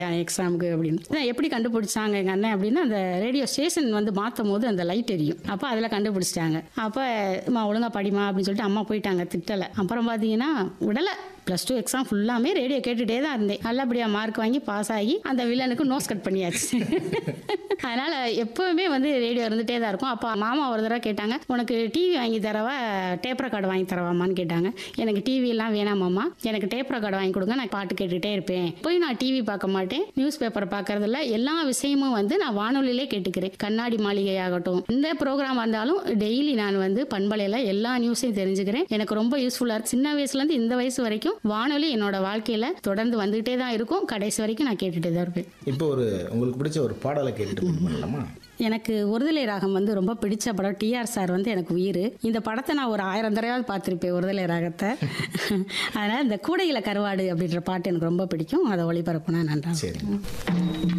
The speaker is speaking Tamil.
எக்ஸாமுக்கு அப்படின்னு அதான் எப்படி கண்டுபிடிச்சாங்க எங்கள் அண்ணன் அப்படின்னா அந்த ரேடியோ ஸ்டேஷன் வந்து மாற்றும் போது அந்த லைட் எரியும் அப்போ அதில் கண்டுபிடிச்சிட்டாங்க அப்போ அம்மா ஒழுங்கா படிமா அப்படின்னு சொல்லிட்டு அம்மா போயிட்டாங்க திட்டலை அப்புறம் பார்த்தீங்கன்னா விடலை ப்ளஸ் டூ எக்ஸாம் ஃபுல்லாமே ரேடியோ கேட்டுகிட்டே தான் இருந்தேன் நல்லபடியாக மார்க் வாங்கி பாஸ் ஆகி அந்த வில்லனுக்கு நோஸ் கட் பண்ணியாச்சு அதனால் எப்போவுமே வந்து ரேடியோ இருந்துகிட்டே தான் இருக்கும் அப்போ மாமா ஒரு தடவை கேட்டாங்க உனக்கு டிவி வாங்கி தரவா டேப் ரெக்கார்டு வாங்கி தரவாமான்னு கேட்டாங்க எனக்கு டிவிலாம் வேணாமாம்மா எனக்கு டேப் ரெக்கார்டு வாங்கி கொடுங்க நான் பாட்டு கேட்டுகிட்டே இருப்பேன் போய் நான் டிவி பார்க்க மாட்டேன் நியூஸ் பேப்பர் பார்க்கறதில்ல எல்லா விஷயமும் வந்து நான் வானொலியிலே கேட்டுக்கிறேன் கண்ணாடி மாளிகை ஆகட்டும் எந்த ப்ரோக்ராம் இருந்தாலும் டெய்லி நான் வந்து பண்பலையில் எல்லா நியூஸையும் தெரிஞ்சுக்கிறேன் எனக்கு ரொம்ப யூஸ்ஃபுல்லாக இருக்கு சின்ன வயசுலேருந்து இந்த வயசு வரைக்கும் வானொலி என்னோட வாழ்க்கையில் தொடர்ந்து வந்துகிட்டே தான் இருக்கும் கடைசி வரைக்கும் நான் கேட்டுகிட்டே தான் இருப்பேன் இப்போ ஒரு உங்களுக்கு பிடிச்ச ஒரு பாடலை கேட்டுட்டு இது பண்ணலாமா எனக்கு ஒருதலை ராகம் வந்து ரொம்ப பிடிச்ச படம் டிஆர் சார் வந்து எனக்கு உயிர் இந்த படத்தை நான் ஒரு ஆயிரம் தடவையாவது பார்த்துருப்பேன் ஒருதலை ராகத்தை அதனால் இந்த கூடையில கருவாடு அப்படின்ற பாட்டு எனக்கு ரொம்ப பிடிக்கும் அதை ஒளிபரப்புனா நன்றா சரி